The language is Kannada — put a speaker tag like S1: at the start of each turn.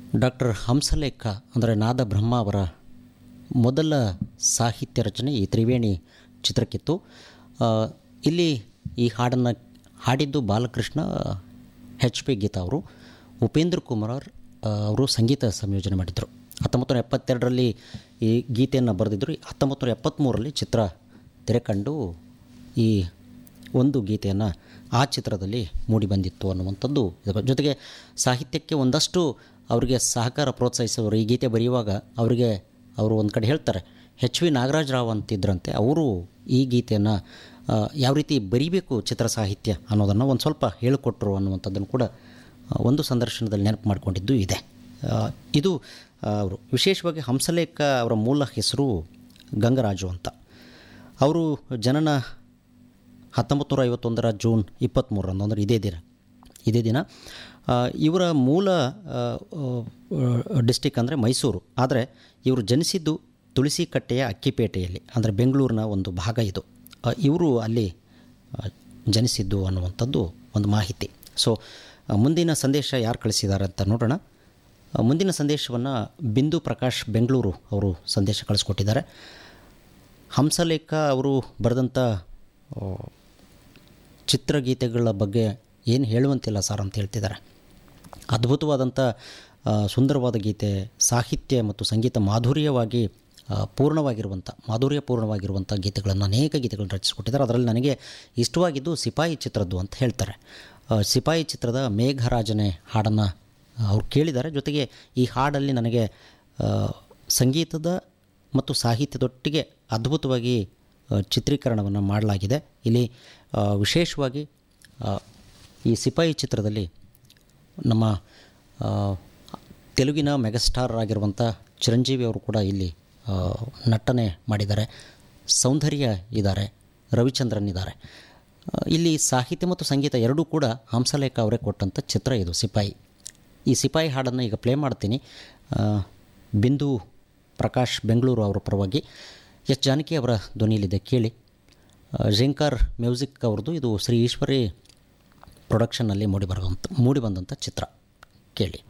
S1: ಡಾಕ್ಟರ್ ಹಂಸಲೇಖ ಅಂದರೆ ನಾದ ಬ್ರಹ್ಮ ಅವರ ಮೊದಲ ಸಾಹಿತ್ಯ ರಚನೆ ಈ ತ್ರಿವೇಣಿ ಚಿತ್ರಕ್ಕಿತ್ತು ಆ, ಇಲ್ಲಿ ಈ ಹಾಡನ್ನು ಹಾಡಿದ್ದು ಬಾಲಕೃಷ್ಣ ಎಚ್ ಪಿ ಗೀತಾ ಅವರು ಉಪೇಂದ್ರ ಕುಮಾರ್ ಆ, ಅವರು ಸಂಗೀತ ಸಂಯೋಜನೆ ಮಾಡಿದರು ಹತ್ತೊಂಬತ್ತು ನೂರ ಎಪ್ಪತ್ತೆರಡರಲ್ಲಿ ಈ ಗೀತೆಯನ್ನು ಬರೆದಿದ್ದರು ಹತ್ತೊಂಬತ್ತು ನೂರ ಎಪ್ಪತ್ತ್ಮೂರರಲ್ಲಿ ಚಿತ್ರ ತೆರೆಕಂಡು ಈ ಒಂದು ಗೀತೆಯನ್ನು ಆ ಚಿತ್ರದಲ್ಲಿ ಮೂಡಿಬಂದಿತ್ತು ಅನ್ನುವಂಥದ್ದು ಇದರ ಜೊತೆಗೆ ಸಾಹಿತ್ಯಕ್ಕೆ ಒಂದಷ್ಟು ಅವರಿಗೆ ಸಹಕಾರ ಪ್ರೋತ್ಸಾಹಿಸೋರು ಈ ಗೀತೆ ಬರೆಯುವಾಗ ಅವರಿಗೆ ಅವರು ಒಂದು ಕಡೆ ಹೇಳ್ತಾರೆ ಎಚ್ ವಿ ನಾಗರಾಜರಾವ್ ಅಂತಿದ್ರಂತೆ ಅವರು ಈ ಗೀತೆಯನ್ನು ಆ, ಯಾವ ರೀತಿ ಬರೀಬೇಕು ಚಿತ್ರ ಸಾಹಿತ್ಯ ಅನ್ನೋದನ್ನು ಒಂದು ಸ್ವಲ್ಪ ಹೇಳಿಕೊಟ್ರು ಅನ್ನುವಂಥದ್ದನ್ನು ಕೂಡ ಆ, ಒಂದು ಸಂದರ್ಶನದಲ್ಲಿ ನೆನಪು ಮಾಡಿಕೊಂಡಿದ್ದು ಇದೆ ಆ, ಇದು ಆ, ಅವರು ವಿಶೇಷವಾಗಿ ಹಂಸಲೇಖ ಅವರ ಮೂಲ ಹೆಸರು ಗಂಗರಾಜು ಅಂತ ಅವರು ಜನನ ಹತ್ತೊಂಬತ್ತು ನೂರ ಐವತ್ತೊಂದರ ಜೂನ್ ಇಪ್ಪತ್ತ್ಮೂರರಂದು ಅಂದರೆ ಇದೇ ದಿನ ಇದೇ ದಿನ ಆ, ಇವರ ಮೂಲ ಡಿಸ್ಟಿಕ್ ಅಂದರೆ ಮೈಸೂರು ಆದರೆ ಇವರು ಜನಿಸಿದ್ದು ತುಳಸಿಕಟ್ಟೆಯ ಅಕ್ಕಿಪೇಟೆಯಲ್ಲಿ ಅಂದರೆ ಬೆಂಗಳೂರಿನ ಒಂದು ಭಾಗ ಇದು ಆ, ಇವರು ಅಲ್ಲಿ ಆ, ಜನಿಸಿದ್ದು ಅನ್ನುವಂಥದ್ದು ಒಂದು ಮಾಹಿತಿ ಸೊ ಆ, ಮುಂದಿನ ಸಂದೇಶ ಯಾರು ಕಳಿಸಿದ್ದಾರೆ ಅಂತ ನೋಡೋಣ ಆ, ಮುಂದಿನ ಸಂದೇಶವನ್ನು ಬಿಂದು ಪ್ರಕಾಶ್ ಬೆಂಗಳೂರು ಅವರು ಸಂದೇಶ ಕಳಿಸ್ಕೊಟ್ಟಿದ್ದಾರೆ ಹಂಸಲೇಖ ಅವರು ಬರೆದಂಥ ಆ, ಚಿತ್ರಗೀತೆಗಳ ಬಗ್ಗೆ ಏನು ಹೇಳುವಂತಿಲ್ಲ ಸರ್ ಅಂತ ಹೇಳ್ತಿದ್ದಾರೆ ಅದ್ಭುತವಾದಂಥ ಆ, ಸುಂದರವಾದ ಗೀತೆ ಸಾಹಿತ್ಯ ಮತ್ತು ಸಂಗೀತ ಮಾಧುರ್ಯವಾಗಿ ಆ, ಪೂರ್ಣವಾಗಿರುವಂಥ ಮಾಧುರ್ಯಪೂರ್ಣವಾಗಿರುವಂಥ ಗೀತೆಗಳನ್ನು ಅನೇಕ ಗೀತೆಗಳನ್ನು ರಚಿಸಿಕೊಟ್ಟಿದ್ದಾರೆ ಅದರಲ್ಲಿ ನನಗೆ ಇಷ್ಟವಾಗಿದ್ದು ಸಿಪಾಯಿ ಚಿತ್ರದ್ದು ಅಂತ ಹೇಳ್ತಾರೆ ಆ, ಸಿಪಾಯಿ ಚಿತ್ರದ ಮೇಘರಾಜನೆ ಹಾಡನ್ನು ಅವ್ರು ಕೇಳಿದ್ದಾರೆ ಜೊತೆಗೆ ಈ ಹಾಡಲ್ಲಿ ನನಗೆ ಆ, ಸಂಗೀತದ ಮತ್ತು ಸಾಹಿತ್ಯದೊಟ್ಟಿಗೆ ಅದ್ಭುತವಾಗಿ ಆ, ಚಿತ್ರೀಕರಣವನ್ನು ಮಾಡಲಾಗಿದೆ ಇಲ್ಲಿ ಆ, ವಿಶೇಷವಾಗಿ ಆ, ಈ ಸಿಪಾಯಿ ಚಿತ್ರದಲ್ಲಿ ನಮ್ಮ ಆ, ತೆಲುಗಿನ ಮೆಗಾಸ್ಟಾರ್ ಆಗಿರುವಂಥ ಚಿರಂಜೀವಿ ಅವರು ಕೂಡ ಇಲ್ಲಿ ಆ, ನಟನೆ ಮಾಡಿದ್ದಾರೆ ಸೌಂದರ್ಯ ಇದ್ದಾರೆ ರವಿಚಂದ್ರನ್ ಇದ್ದಾರೆ ಆ, ಇಲ್ಲಿ ಸಾಹಿತ್ಯ ಮತ್ತು ಸಂಗೀತ ಎರಡೂ ಕೂಡ ಹಂಸಲೇಖ ಅವರೇ ಕೊಟ್ಟಂಥ ಚಿತ್ರ ಇದು ಸಿಪಾಯಿ ಈ ಸಿಪಾಯಿ ಹಾಡನ್ನು ಈಗ ಪ್ಲೇ ಮಾಡ್ತೀನಿ ಆ, ಬಿಂದು ಪ್ರಕಾಶ್ ಬೆಂಗಳೂರು ಅವರ ಪರವಾಗಿ ಎಸ್ ಜಾನಕಿ ಅವರ ಧ್ವನಿಯಲ್ಲಿದೆ ಕೇಳಿ ಆ, ಝೇಂಕಾರ್ ಮ್ಯೂಸಿಕ್ ಅವ್ರದ್ದು ಇದು ಶ್ರೀ ಈಶ್ವರಿ ಪ್ರೊಡಕ್ಷನ್ನಲ್ಲಿ ಮೂಡಿ ಬರುವಂಥ ಮೂಡಿ ಬಂದಂಥ ಚಿತ್ರ ಕೇಳಿ